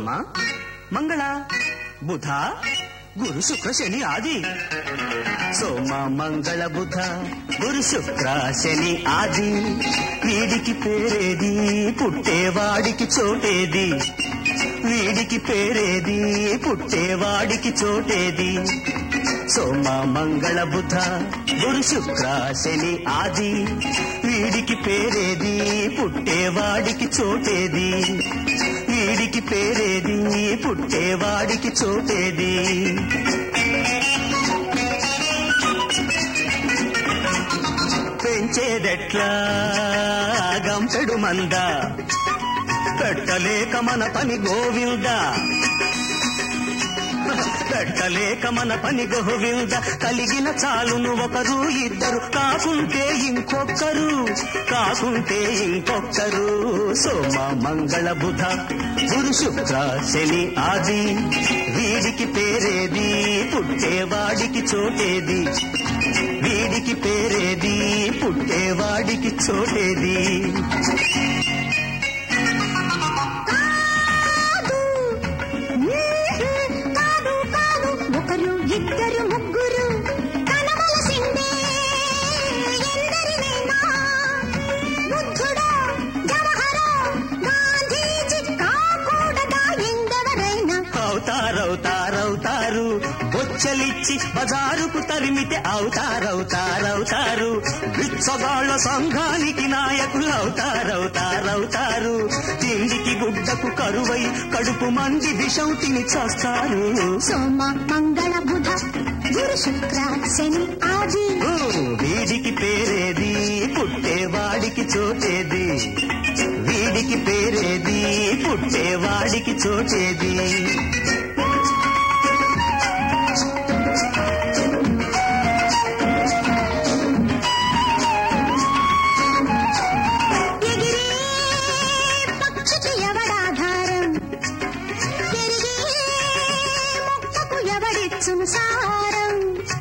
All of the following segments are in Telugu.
సోమ మంగళ బుధ గురు శుక్ర శని ఆది సోమ మంగళ బుధ గురు శుక్ర శని ఆది వీడికి పేరేది పుట్టేవాడికి చోటేది వీడికి పేరేది పుట్టేవాడికి చోటేది సోమ మంగళ బుధ గురు శుక్ర శని ఆది వీడికి పేరేది పుట్టేవాడికి చోటేది వీడికి పేరేది పుట్టేవాడికి చోటేది పెంచేదెట్లా గంపెడు మంద పెట్టలేక మన పని గోవిందా పెట్టలేక మన పని గోవింద కలిగిన చాలును ఒకరు ఇద్దరు కాకుంటే ఇంకొక్కరు కాకుంటే ఇంకొక్కరు సోమ మంగళ బుధ గురు శుక్ర శని ఆది వీడికి పేరేది పుట్టేవాడికి చోటేది వీడికి పేరేది పుట్టేవాడికి చోటేది కాదు కాదు ఒకరు ఇద్దరు ముగ్గురు కనవలసిందే ఎందరినైనా బుద్ధుడా జవహరా గాంధీజీ కాకూడదా ఎందెవరైనా అవుతారవుతారవుతారు బొచ్చలిచ్చి బజారుకు తరిమితే అవుతారవుతారవుతారు బిచ్చగాళ్ళ సంఘానికి నాయకులు అవుతారవుతారవుతారు తిండికి గుడ్డకు కరువై కడుపు మంది విషం తిని చేస్తారు సోమ మంగళ బుధ గురు శుక్ర శని ఆది వీడికి పేరేది పుట్టేవాడికి చోటేది వీడికి పేరేది పుట్టేవాడికి చోటేది ఎగిరే పక్షికి ఎవడాధారం పెరిగే మొక్కకు ఎవడిచ్చును సారం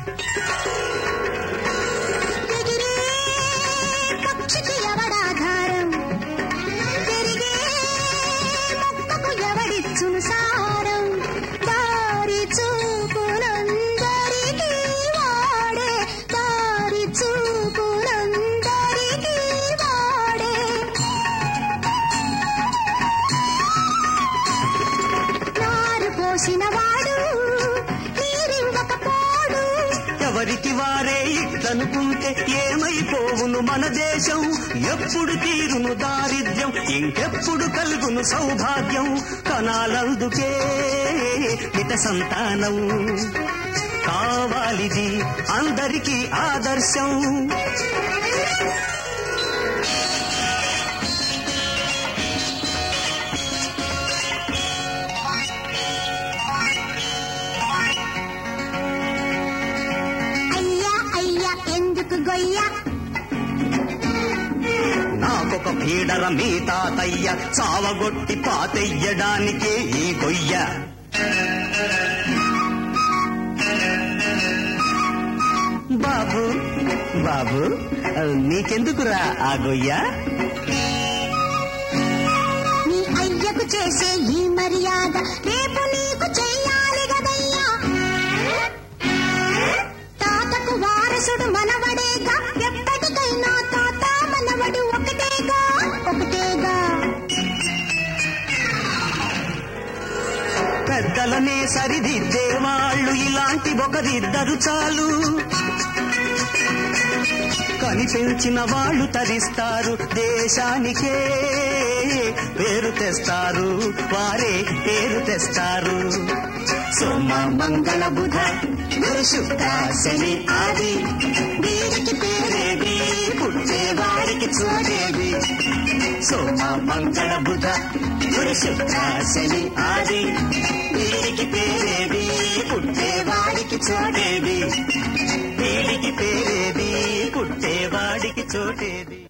ఎగిరే పక్షికి ఎవడాధారం పెరిగే మొక్కకు ఎవడిచ్చును సారం దారి చూపునందరికీ వాడే దారి చూపునందరికీ వాడే నారు పోసిన వాడు నీరివ్వకపోడు ఎవరికి వారే ఇట్లనుకుంటే ఏమైపోవును మన దేశం ఎప్పుడు తీరును దారిద్ర్యం ఇంకెప్పుడు కలుగును సౌభాగ్యం కనాలందుకే హిత సంతానం కావాలిది అందరికీ ఆదర్శం అయ్యా అయ్యా ఎందుకు గొయ్య నాకొక పీడర మీ తాతయ్య చావగొట్టి పాతెయ్యడానికే ఈ గొయ్య బాబు బాబు నీకెందుకురా ఆ గొయ్య నీ అయ్యకు చేసే ఈ మర్యాద రేపు నీకు చెయ్యాలి గదయ్యా తాతకు వారసుడు మనవడేగా ఎప్పటికైనా తాత మనవడు ఒకటేగా ఒకటేగా పెద్దలనే సరిదిద్దే వాళ్ళు ఇలాంటి ఒకరిద్దరు చాలు కనిపించిన వాళ్ళు తరిస్తారు దేశానికే పేరు తెస్తారు వారే పేరు తెస్తారు సోమ మంగళ బుధ గురు శుక్ర శని ఆది వీరికి పేరేది పుట్టేవారికి చూడేది సోమ మంగళ బుధ గురు శుక్ర శని ఆది వీరికి పేరేది పుట్టేవాడికి చోటేది వీడికి పేరేది పుట్టేవాడికి చోటేది